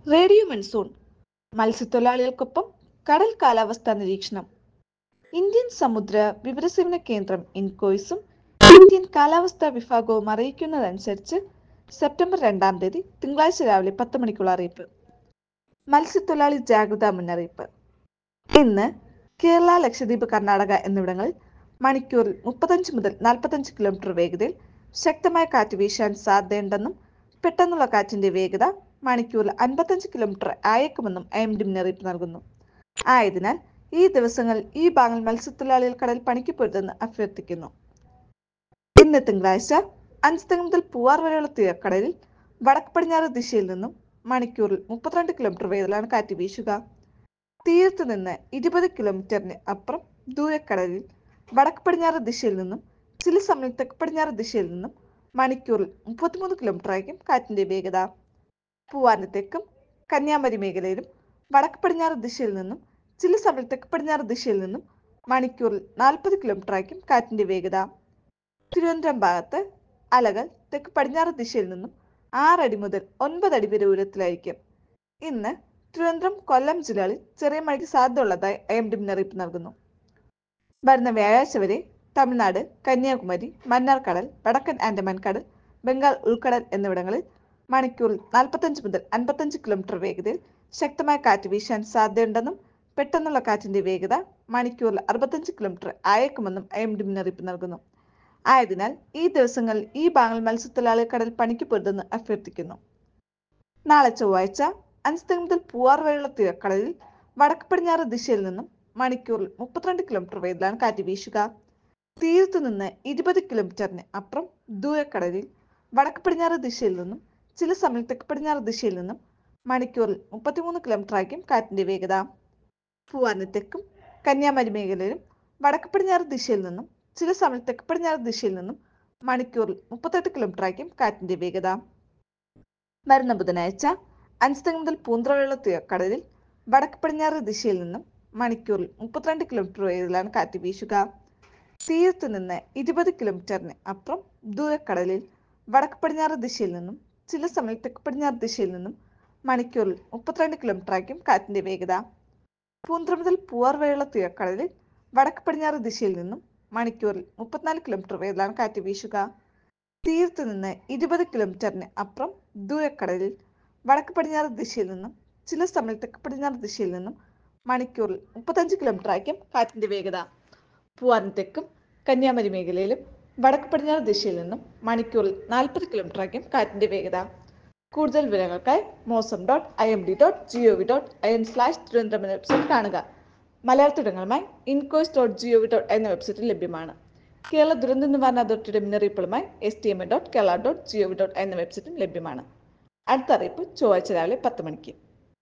radio monsoon മത്സ്യത്തൊഴിലാളികൾക്കൊപ്പം കടൽ കാലാവസ്ഥാ നിരീക്ഷണം ഇന്ത്യൻ സമുദ്ര വിവരസേവന കേന്ദ്രം ഇൻകോയ്സും ഇന്ത്യൻ കാലാവസ്ഥാ വിഭാഗവും അറിയിക്കുന്നതനുസരിച്ച് സെപ്റ്റംബർ രണ്ടാം തീയതി തിങ്കളാഴ്ച രാവിലെ പത്ത് മണിക്കുള്ള അറിയിപ്പ് മത്സ്യത്തൊഴിലാളി ജാഗ്രതാ മുന്നറിയിപ്പ് ഇന്ന് കേരള ലക്ഷദ്വീപ് കർണാടക എന്നിവിടങ്ങളിൽ മണിക്കൂറിൽ മുപ്പത്തഞ്ച് മുതൽ നാൽപ്പത്തഞ്ച് കിലോമീറ്റർ വേഗതയിൽ ശക്തമായ കാറ്റ് വീശാൻ സാധ്യതയുണ്ടെന്നും പെട്ടെന്നുള്ള കാറ്റിന്റെ വേഗത മണിക്കൂറിൽ അൻപത്തഞ്ച് കിലോമീറ്റർ ആയേക്കുമെന്നും ഐ എം ഡി മുന്നറിയിപ്പ് നൽകുന്നു ആയതിനാൽ ഈ ദിവസങ്ങളിൽ ഈ ഭാഗങ്ങൾ മത്സ്യത്തൊഴിലാളികൾ കടൽ പണിക്ക് പോരുതെന്ന് അഭ്യർത്ഥിക്കുന്നു ഇന്ന് തിങ്കളാഴ്ച അഞ്ചുതെങ്ങ് മുതൽ പൂവാർ വരെയുള്ള തീരക്കടലിൽ വടക്ക് പടിഞ്ഞാറ് ദിശയിൽ നിന്നും മണിക്കൂറിൽ മുപ്പത്തിരണ്ട് കിലോമീറ്റർ വേഗത്തിലാണ് കാറ്റ് വീശുക തീരത്ത് നിന്ന് ഇരുപത് കിലോമീറ്ററിന് അപ്പുറം ദൂരക്കടലിൽ വടക്ക് പടിഞ്ഞാറ് ദിശയിൽ നിന്നും ചില സമയം തെക്ക് പടിഞ്ഞാറ് ദിശയിൽ നിന്നും മണിക്കൂറിൽ മുപ്പത്തിമൂന്ന് കിലോമീറ്റർ ആയിരിക്കും കാറ്റിന്റെ വേഗത പൂവാറിന് തെക്കും കന്യാകുമാരി മേഖലയിലും വടക്ക് പടിഞ്ഞാറ് ദിശയിൽ നിന്നും ചില സമയം തെക്ക് പടിഞ്ഞാറ് ദിശയിൽ നിന്നും മണിക്കൂറിൽ നാൽപ്പത് കിലോമീറ്റർ ആയിരിക്കും കാറ്റിന്റെ വേഗത തിരുവനന്തപുരം ഭാഗത്ത് അലകൾ തെക്ക് പടിഞ്ഞാറ് ദിശയിൽ നിന്നും ആറടി മുതൽ ഒൻപത് അടി വരെ ഉയരത്തിലായിരിക്കും ഇന്ന് തിരുവനന്തപുരം കൊല്ലം ജില്ലകളിൽ ചെറിയ മഴയ്ക്ക് സാധ്യതയുള്ളതായി ഐ എം ഡി മുന്നറിയിപ്പ് നൽകുന്നു വരുന്ന വ്യാഴാഴ്ച വരെ തമിഴ്നാട് കന്യാകുമാരി മന്നാർ കടൽ വടക്കൻ ആൻഡമാൻ കടൽ ബംഗാൾ ഉൾക്കടൽ എന്നിവിടങ്ങളിൽ മണിക്കൂറിൽ നാൽപ്പത്തഞ്ച് മുതൽ അൻപത്തഞ്ച് കിലോമീറ്റർ വേഗതയിൽ ശക്തമായ കാറ്റ് വീശാൻ സാധ്യതയുണ്ടെന്നും പെട്ടെന്നുള്ള കാറ്റിന്റെ വേഗത മണിക്കൂറിൽ അറുപത്തഞ്ച് കിലോമീറ്റർ ആയേക്കുമെന്നും ഐ എം ഡി മുന്നറിയിപ്പ് നൽകുന്നു ആയതിനാൽ ഈ ദിവസങ്ങളിൽ ഈ ഭാഗങ്ങൾ മത്സ്യത്തൊഴിലാളികൾ കടൽ പണിക്ക് പൊരുതെന്ന് അഭ്യർത്ഥിക്കുന്നു നാളെ ചൊവ്വാഴ്ച അഞ്ച് മുതൽ പൂവാർ വരെയുള്ള തീരക്കടലിൽ വടക്ക് പടിഞ്ഞാറ് ദിശയിൽ നിന്നും മണിക്കൂറിൽ മുപ്പത്തിരണ്ട് കിലോമീറ്റർ വേഗത്തിലാണ് കാറ്റ് വീശുക തീരത്തു നിന്ന് ഇരുപത് കിലോമീറ്ററിന് അപ്പുറം ദൂരക്കടലിൽ വടക്ക് പടിഞ്ഞാറ് ദിശയിൽ നിന്നും ചില സമയം തെക്ക് പടിഞ്ഞാറ് ദിശയിൽ നിന്നും മണിക്കൂറിൽ മുപ്പത്തിമൂന്ന് കിലോമീറ്റർ ആയിരിക്കും കാറ്റിന്റെ വേഗത പൂവാറിന് തെക്കും കന്യാകുമാരി മേഖലയിലും വടക്ക് പടിഞ്ഞാറ് ദിശയിൽ നിന്നും ചില സമയം തെക്ക് പടിഞ്ഞാറ് ദിശയിൽ നിന്നും മണിക്കൂറിൽ മുപ്പത്തെട്ട് കിലോമീറ്റർ ആയിരിക്കും കാറ്റിന്റെ വേഗത വരുന്ന ബുധനാഴ്ച അഞ്ച് മുതൽ പൂന്തറയുള്ള തീരക്കടലിൽ വടക്ക് പടിഞ്ഞാറ് ദിശയിൽ നിന്നും മണിക്കൂറിൽ മുപ്പത്തിരണ്ട് കിലോമീറ്റർ വേഗത്തിലാണ് കാറ്റ് വീശുക തീരത്ത് നിന്ന് ഇരുപത് കിലോമീറ്ററിന് അപ്പുറം ദൂരക്കടലിൽ വടക്ക് പടിഞ്ഞാറ് ദിശയിൽ നിന്നും ചില സമയം തെക്ക് പടിഞ്ഞാറ് ദിശയിൽ നിന്നും മണിക്കൂറിൽ മുപ്പത്തിരണ്ട് കിലോമീറ്റർ ആയിരിക്കും കാറ്റിന്റെ വേഗത പൂന്തറ മുതൽ പൂവാർ വരെയുള്ള തീരക്കടലിൽ വടക്ക് പടിഞ്ഞാറ് ദിശയിൽ നിന്നും മണിക്കൂറിൽ മുപ്പത്തിനാല് കിലോമീറ്റർ വേഗത്തിലാണ് കാറ്റ് വീശുക തീരത്ത് നിന്ന് ഇരുപത് കിലോമീറ്ററിന് അപ്പുറം ദൂരക്കടലിൽ വടക്ക് പടിഞ്ഞാറ് ദിശയിൽ നിന്നും ചില സമയം തെക്ക് പടിഞ്ഞാറ് ദിശയിൽ നിന്നും മണിക്കൂറിൽ മുപ്പത്തഞ്ച് കിലോമീറ്റർ ആയിരിക്കും കാറ്റിന്റെ വേഗത പൂവാറിന് തെക്കും കന്യാകുമാരി മേഖലയിലും വടക്ക് പടിഞ്ഞാറ് ദിശയിൽ നിന്നും മണിക്കൂറിൽ നാൽപ്പത് കിലോമീറ്റർ ആയിരിക്കും കാറ്റിന്റെ വേഗത കൂടുതൽ വിവരങ്ങൾക്കായി mausam dot I M D dot G O V dot I N slash Thiruvananthapuram എന്ന വെബ്സൈറ്റ് കാണുക മലയാളത്തിടങ്ങളുമായി INCOIS dot G O V dot എന്ന വെബ്സൈറ്റിൽ ലഭ്യമാണ് കേരള ദുരന്ത നിവാരണ അതോറിറ്റിയുടെ മുന്നറിയിപ്പുകളുമായി S T M A dot Kerala dot G O V dot എന്ന വെബ്സൈറ്റും ലഭ്യമാണ് അടുത്ത അറിയിപ്പ് ചൊവ്വാഴ്ച രാവിലെ പത്ത് മണിക്ക്